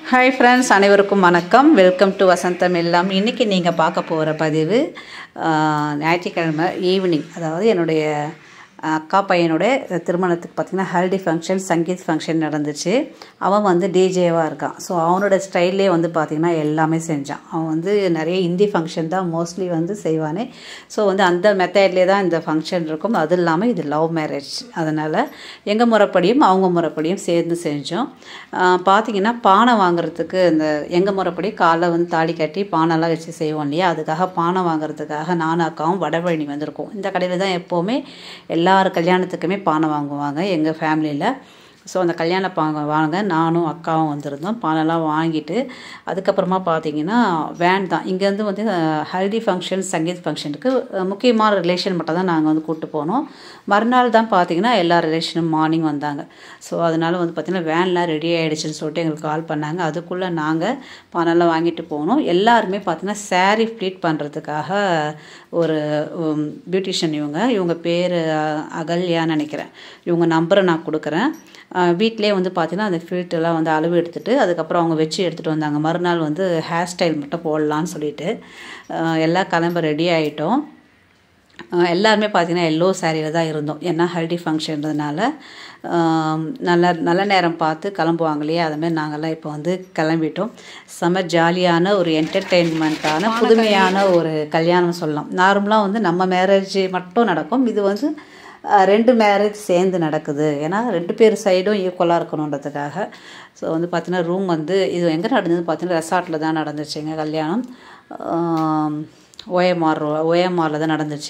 Hi friends அனைவருக்கும் வணக்கம் welcome to வசந்தம் எல்லாம் இன்றைக்கி நீங்கள் பார்க்க போகிற பதிவு ஆஹ், ஞாயிற்றுக்கிழமை ஈவினிங் அதாவது என்னுடைய அக்கா பையனுடைய திருமணத்துக்கு பார்த்திங்கன்னா ஹல்டி ஃபங்க்ஷன் சங்கீத் ஃபங்க்ஷன் நடந்துச்சு அவன் வந்து டிஜேவாக இருக்கான் ஸோ அவனோட ஸ்டைல்லே வந்து பார்த்திங்கன்னா எல்லாமே செஞ்சான் அவன் வந்து நிறைய இந்தி ஃபங்க்ஷன் தான் மோஸ்ட்லி வந்து செய்வானே ஸோ வந்து அந்த மெத்தட்லேயே தான் இந்த ஃபங்க்ஷன் இருக்கும் அது இல்லாமல் இது லவ் மேரேஜ் அதனால் எங்கள் முறைப்படியும் அவங்க முறைப்படியும் சேர்ந்து செஞ்சோம் ஆஹ் பார்த்தீங்கன்னா பானை வாங்குறதுக்கு இந்த எங்கள் முறைப்படி காலைல வந்து தாலி கட்டி பானைலாம் வச்சு செய்வோம் இல்லையா அதுக்காக பானை வாங்குறதுக்காக நானும் அக்காவும் வடபழனி வந்திருக்கோம் இந்த கடையில் தான் எப்போவுமே எல்லார் கல்யாணத்துக்குமே பானை வாங்குவாங்க எங்கள் ஃபேமிலியில் ஸோ அந்த கல்யாண பாங்க வாங்க நானும் அக்காவும் வந்திருந்தோம் பானெல்லாம் வாங்கிட்டு அதுக்கப்புறமா பார்த்தீங்கன்னா வேன் தான் இங்கேருந்து வந்து அஹ், ஹல்தி ஃபங்க்ஷன் சங்கீத் ஃபங்க்ஷனுக்கு அஹ், முக்கியமான ரிலேஷன் மட்டும் தான் நாங்கள் வந்து கூப்பிட்டு போனோம் மறுநாள் தான் பார்த்தீங்கன்னா எல்லா ரிலேஷனும் மார்னிங் வந்தாங்க ஸோ அதனால் வந்து பார்த்திங்கன்னா வேன்லாம் ரெடி ஆகிடுச்சுன்னு சொல்லிட்டு எங்களுக்கு கால் பண்ணாங்க அதுக்குள்ளே நாங்கள் பானெல்லாம் வாங்கிட்டு போனோம் எல்லாருமே பார்த்தீங்கன்னா saree ஃப்ளீட் பண்ணுறதுக்காக ஒரு பியூட்டிஷியன் இவங்க இவங்க பேர் அகல்யான்னு நினைக்கிறேன் இவங்க நம்பரை நான் கொடுக்குறேன் வீட்டிலே வந்து பார்த்தீங்கன்னா அந்த ஃபில்ட்டெல்லாம் வந்து அளவு எடுத்துட்டு அதுக்கப்புறம் அவங்க வச்சு எடுத்துகிட்டு வந்தாங்க மறுநாள் வந்து ஹேர் ஸ்டைல் மட்டும் போடலான்னு சொல்லிட்டு அஹ் எல்லாம் கிளம்ப ரெடி ஆகிட்டோம் அஹ் எல்லாருமே பார்த்தீங்கன்னா எல்லோ சாரியில் தான் இருந்தோம் ஏன்னா ஹல்டி ஃபங்க்ஷன்றதுனால ஆம், நல்ல நல்ல நேரம் பார்த்து கிளம்புவாங்க இல்லையா அதுமாதிரி நாங்கள்லாம் இப்போ வந்து கிளம்பிட்டோம் செம ஜாலியான ஒரு என்டர்டெயின்மெண்ட்டான புதுமையான ஒரு கல்யாணம் சொல்லலாம் நார்மலாக வந்து நம்ம மேரேஜ் மட்டும் நடக்கும் இது வந்து அஹ், ரெண்டு மேரேஜ் சேர்ந்து நடக்குது ஏன்னா ரெண்டு பேர் சைடும் ஈக்குவலாக இருக்கணுன்றதுக்காக ஸோ வந்து பார்த்தீங்கன்னா ரூம் வந்து இது எங்கே நடந்தது பார்த்தீங்கன்னா ரெசார்ட்டில் தான் நடந்துச்சுங்க கல்யாணம் ஆம், ஓஎம்ஆர் ஓஎம்ஆரில் தான் நடந்துச்சு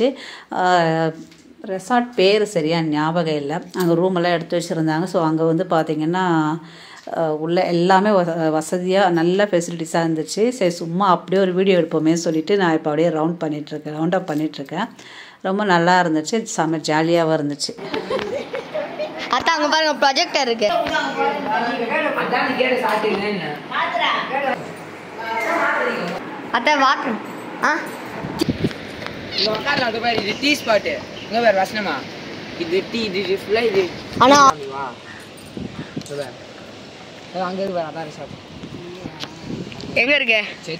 ரெசார்ட் பேர் சரியாக ஞாபகம் இல்லை அங்கே ரூமெல்லாம் எடுத்து வச்சுருந்தாங்க ஸோ அங்கே வந்து பார்த்திங்கன்னா அஹ், உள்ள எல்லாமே வச- வசதியாக நல்ல ஃபெசிலிட்டிஸாக இருந்துச்சு சரி சும்மா அப்படியே ஒரு வீடியோ எடுப்போமே சொல்லிட்டு நான் இப்போ அப்படியே ரவுண்ட் பண்ணிகிட்ருக்கேன் ரவுண்ட் அப் பண்ணிகிட்ருக்கேன் ரொம்ப நல்லா இருந்துச்சு செம்ம ஜாலியாகவும் இருந்துச்சு அத்தா அங்க பாருங்க ப்ரொஜெக்டர் இருக்கு அத்தா வாத்து ஆ இங்க உட்காரலாம் அது பாரு இது டீ ஸ்பாட்டு இங்க பாரு வசனமா இது டீ இது ஃபுல்லா இது ஆனா வா இங்க பாரு. அது அங்க இருக்கு பாரு அதான் ரிசார்ட் எங்க இருக்கு சரி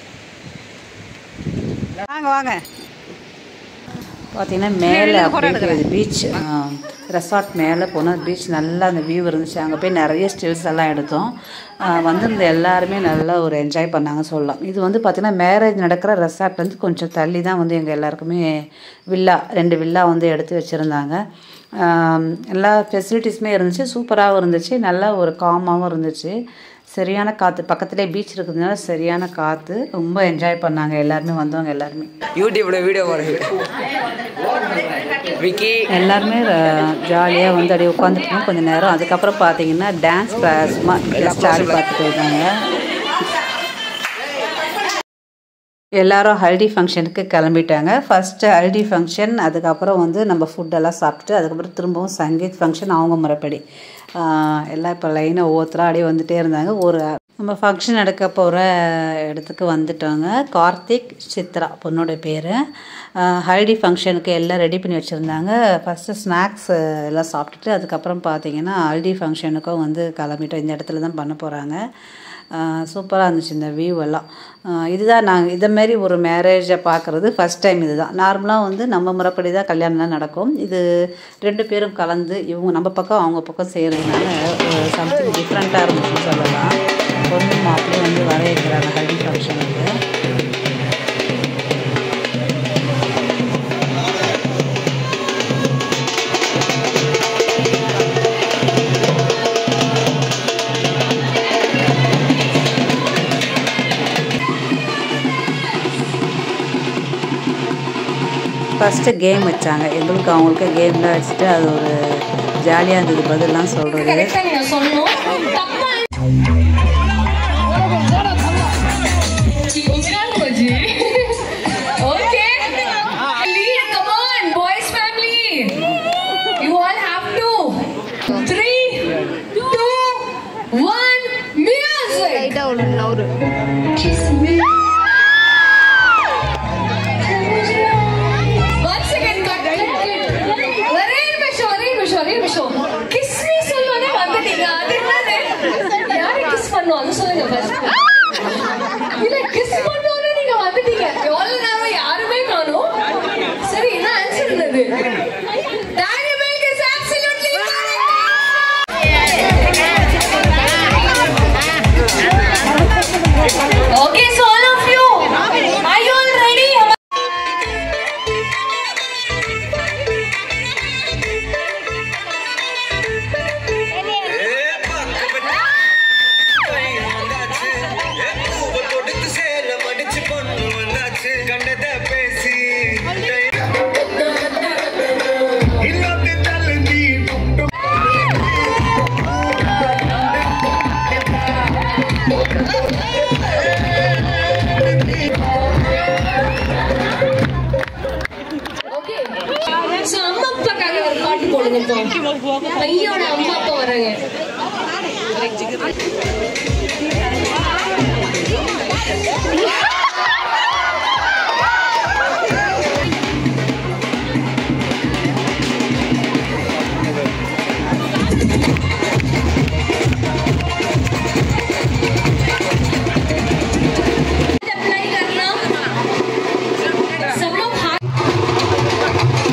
வாங்க வாங்க பார்த்தீங்கன்னா மேலே அப்படியே பீச் ரெசார்ட் மேலே போனால் பீச் நல்லா அந்த வியூ இருந்துச்சு அங்கே போய் நிறைய ஸ்டில்ஸ் எல்லாம் எடுத்தோம் ஆஹ் வந்திருந்த எல்லாருமே நல்லா ஒரு என்ஜாய் பண்ணாங்க சொல்லலாம் இது வந்து பார்த்திங்கன்னா மேரேஜ் நடக்கிற ரெசார்ட் வந்து கொஞ்சம் தள்ளி தான் வந்து எங்கள் எல்லாருக்குமே வில்லா ரெண்டு வில்லா வந்து எடுத்து வச்சுருந்தாங்க எல்லா ஃபெசிலிட்டிஸுமே இருந்துச்சு சூப்பராகவும் இருந்துச்சு நல்லா ஒரு காமாகவும் இருந்துச்சு சரியான காற்று பக்கத்துலேயே பீச் இருக்கிறதுனால சரியான காற்று ரொம்ப என்ஜாய் பண்ணாங்க எல்லாருமே வந்தவங்க எல்லாருமே யூடியூப்ல வீடியோ போடுறது விக்கி எல்லாருமே ஜாலியாக வந்து அப்படியே உட்காந்துருக்கோம் கொஞ்சம் நேரம் அதுக்கப்புறம் பார்த்தீங்கன்னா டான்ஸ் சும்மா ஸ்டார்ட் பார்த்துட்டு இருக்காங்க எல்லாரும் ஹல்டி ஃபங்க்ஷனுக்கு கிளம்பிட்டாங்க ஃபஸ்ட்டு ஹல்டி ஃபங்க்ஷன் அதுக்கப்புறம் வந்து நம்ம ஃபுட்டெல்லாம் சாப்பிட்டுட்டு அதுக்கப்புறம் திரும்பவும் சங்கீத் ஃபங்க்ஷன் அவங்க முறைப்படி ஆஹ் எல்லாம் இப்போ லைனாக ஒவ்வொருத்தராக அப்படியே வந்துட்டே இருந்தாங்க ஒரு நம்ம ஃபங்க்ஷன் நடக்க போகிற இடத்துக்கு வந்துட்டோங்க கார்த்திக் சித்ரா பொண்ணோட பேர் ஹல்டி ஃபங்க்ஷனுக்கு எல்லாம் ரெடி பண்ணி வச்சுருந்தாங்க ஃபஸ்ட்டு ஸ்நாக்ஸ் எல்லாம் சாப்பிட்டுட்டு அதுக்கப்புறம் பார்த்தீங்கன்னா ஹல்டி ஃபங்க்ஷனுக்கும் வந்து கிளம்பிட்டோம் இந்த இடத்துல தான் பண்ண போகிறாங்க சூப்பராக இருந்துச்சு இந்த வியூ எல்லாம் ஆஹ் இதுதான் நாங்கள் இதேமாரி ஒரு மேரேஜை பார்க்குறது ஃபஸ்ட் டைம் இதுதான் நார்மலாக வந்து நம்ம முறைப்படி தான் கல்யாணம்லாம் நடக்கும் இது ரெண்டு பேரும் கலந்து இவங்க நம்ம பக்கம் அவங்க பக்கம் செய்கிறதுனால சம்திங் டிஃப்ரெண்ட்டாக இருந்துச்சுன்னு சொல்லலாம் பொண்ணு மாப்பிள்ளையும் வந்து வர வைக்கிறாங்க ஹல்டி ஃபங்க்ஷனுக்கு ஃபஸ்ட்டு கேம் வச்சாங்க எங்களுக்கு அவங்களுக்கு கேம்லாம் வச்சுட்டு அது ஒரு ஜாலியாக இருந்தது பதிலாம் சொல்கிறது Okay. Lead, come on, boys family. You all have to. Three, two, one, music. லைட்டா ஒரு நவுறு Once again, cut, cut, cut. ஒரே நிமிஷம் ஒரே நிமிஷம் ஒரே நிமிஷம் கிஸ் மீ சொல்லுவானே வந்துட்டீங்க அது என்னது யாரு கிஸ் பண்ணுவாங்க சொல்லுங்க first. இல்ல கிஸ் பண்ணோன்னு நீங்க வந்துட்டீங்க எவ்வளவு நேரம் யாருமே காணோம் சரி என்ன ஆன்சர் என்னது Dairy milk is absolutely correct. Okay, so all of you, are you all ready? Okay. So, அம்மா அப்பாக்காக ஒரு பாட்டு போடுங்க இப்போ. பையோட அம்மா அப்பா வராங்க अप्लाई करना सब लोग हाथ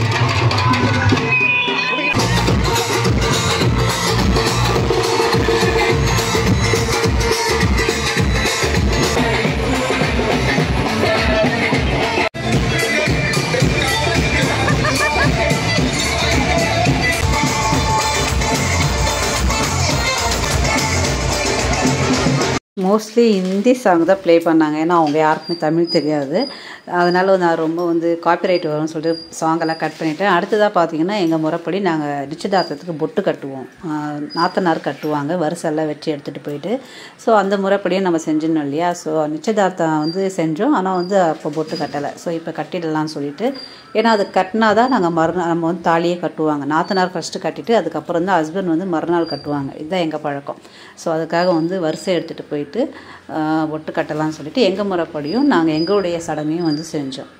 மோஸ்ட்லி ஹிந்தி சாங் தான் ப்ளே பண்ணாங்க ஏன்னா அவங்க யாருக்குமே தமிழ் தெரியாது அதனால நான் ரொம்ப வந்து காப்பிரைட் வரும்னு சொல்லிட்டு சாங்கெல்லாம் கட் பண்ணிவிட்டேன் அடுத்ததாக பார்த்தீங்கன்னா எங்கள் முறைப்படி நாங்கள் நிச்சயதார்த்தத்துக்கு பொட்டு கட்டுவோம் ஆஹ் நாத்தனார் கட்டுவாங்க வரிசெல்லாம் வச்சு எடுத்துகிட்டு போயிட்டு ஸோ அந்த முறைப்படியே நம்ம செஞ்சிடணும் இல்லையா ஸோ நிச்சயதார்த்தம் வந்து செஞ்சோம் ஆனால் வந்து அப்போ பொட்டு கட்டலை ஸோ இப்போ கட்டிடலாம்னு சொல்லிட்டு ஏன்னா அது கட்டினா தான் நாங்கள் மறுநாள் நம்ம வந்து தாலியே கட்டுவாங்க நாத்தனார் ஃபஸ்ட்டு கட்டிட்டு அதுக்கப்புறம் தான் ஹஸ்பண்ட் வந்து மறுநாள் கட்டுவாங்க இதுதான் எங்கள் பழக்கம் ஸோ அதுக்காக வந்து வரிசை எடுத்துகிட்டு போயிட்டு ஆஹ், ஒட்டு கட்டலாம்னு சொல்லிட்டு எங்கள் முறைப்படியும் நாங்கள் எங்களுடைய சடங்கையும் வந்து செஞ்சோம்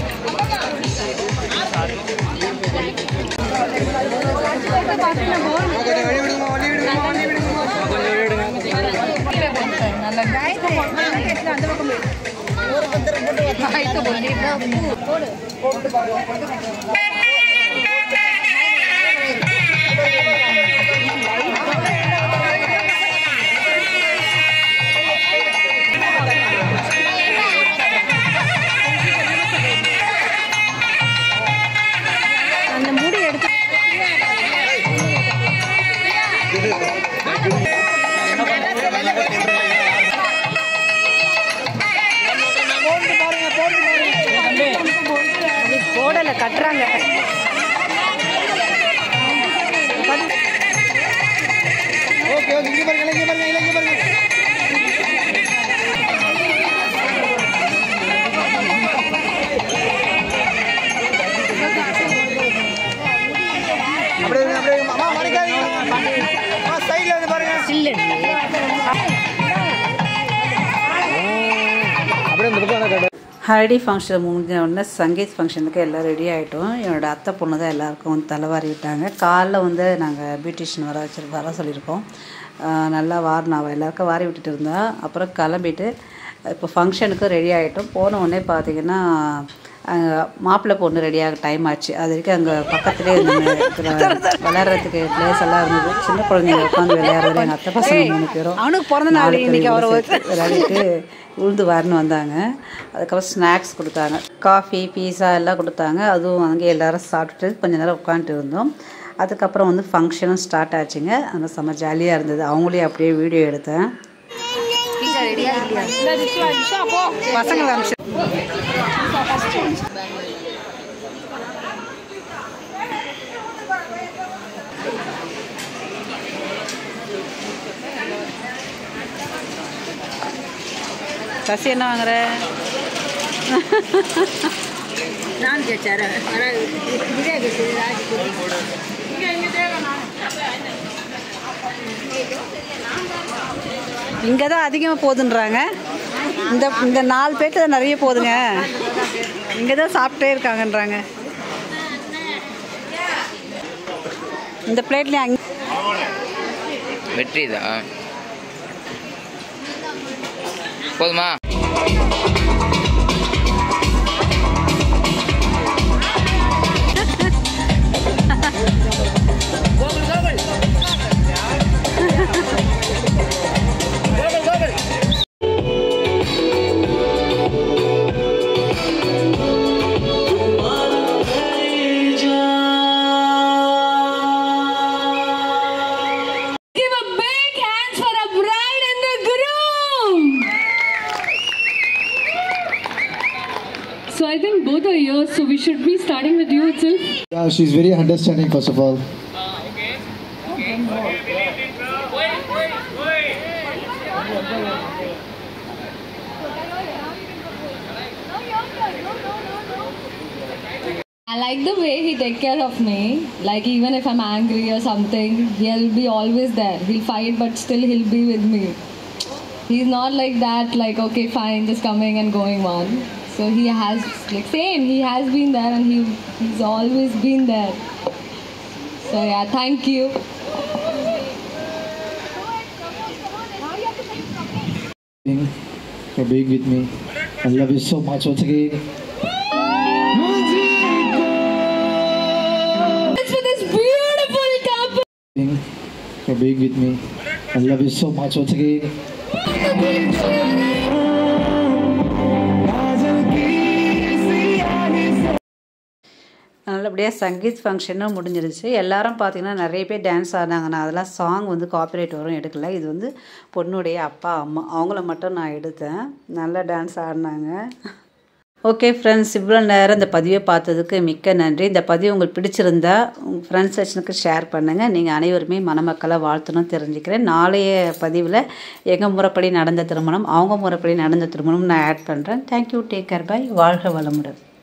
போடலை கட்டுறாங்க ஹல்டி ஃபங்க்ஷன் முடிஞ்ச உடனே சங்கீத் ஃபங்க்ஷனுக்கு எல்லாம் ரெடி ஆகிட்டோம் என்னோட அத்தை பொண்ணு தான் எல்லாருக்கும் வந்து தலைவாரி விட்டாங்க காலைல வந்து நாங்கள் பியூட்டிஷியன் வர வச்சு வர சொல்லியிருக்கோம் ஆஹ் நல்லா வாரினா அவள் எல்லாருக்கும் வாரி விட்டுட்டு இருந்தா அப்புறம் கிளம்பிட்டு இப்போ ஃபங்க்ஷனுக்கு ரெடி ஆகிட்டோம் போன உடனே பார்த்தீங்கன்னா மாப்பிள்ளை பொண்ணு ரெடியாக டைம் ஆச்சு அது வரைக்கும் அங்கே பக்கத்துலேயே இருந்த விளையாடுறதுக்கு பிளேஸ் எல்லாம் இருந்தது சின்ன குழந்தைங்க உட்காந்து விளையாடுறது எங்கள் அத்தை பசங்க மூணு பேரும் அவனுக்கு பிறந்த நாள் இன்னைக்கு அவரை விளையாடிட்டு உளுந்து வரணும் வந்தாங்க அதுக்கப்புறம் ஸ்நாக்ஸ் கொடுத்தாங்க காஃபி பீஸா எல்லாம் கொடுத்தாங்க அதுவும் அங்கே எல்லாரும் சாப்பிட்டுட்டு கொஞ்ச நேரம் உட்காந்துட்டு இருந்தோம் அதுக்கப்புறம் வந்து ஃபங்க்ஷனும் ஸ்டார்ட் ஆச்சுங்க அந்த செம்ம ஜாலியாக இருந்தது அவங்களையும் அப்படியே வீடியோ எடுத்தேன் பசங்களை அனுப்பிச்சு சசி என்ன வாங்குற நான் கேட்டாரு ஆனால் இதே இங்கே தான் அதிகமாக போகுதுன்றாங்க இந்த இந்த நாலு பேர்ட்டு தான் நிறைய போகுதுங்க இங்கே தான் சாப்பிட்டே இருக்காங்கன்றாங்க இந்த பிளேட்லேயும் அங்கே வெற்றி தான் போதுமா Give a big hands for a bride and the groom. So I think both are here, so we should be starting with you itself. Yeah, she's very understanding, first of all. I like the way he take care of me. Like even if I'm angry or something, he'll be always there. He'll fight, but still he'll be with me. He's not like that. Like okay, fine, just coming and going on. So he has like same. He has been there, and he he's always been there. So yeah, thank you. For being with me. I love you so much once again. Thanks for this beautiful couple. For being with me. I love you so much once again. நல்லபடியாக சங்கீத் ஃபங்க்ஷனும் முடிஞ்சிருச்சு எல்லாரும் பார்த்தீங்கன்னா நிறைய பேர் dance ஆடினாங்க நான் அதெல்லாம் song வந்து காப்பிரைட் வரும் எடுக்கல இது வந்து பொண்ணுடைய அப்பா அம்மா அவங்கள மட்டும் நான் எடுத்தேன் நல்லா டான்ஸ் ஆடினாங்க ஓகே ஃப்ரெண்ட்ஸ் இவ்வளோ நேரம் இந்த பதிவை பார்த்ததுக்கு மிக்க நன்றி இந்த பதிவு உங்களுக்கு பிடிச்சிருந்தா உங்கள் ஃப்ரெண்ட்ஸ் செக்ஷனுக்கு ஷேர் பண்ணுங்கள் நீங்கள் அனைவருமே மணமக்களை வாழ்த்தணும் தெரிஞ்சுக்கிறேன் நாளைய பதிவில் எங்கள் முறைப்படி நடந்த திருமணம் அவங்க முறைப்படி நடந்த திருமணம் நான் ஆட் பண்ணுறேன் தேங்க்யூ டேக் கேர் பை வாழ்க வளமுடன்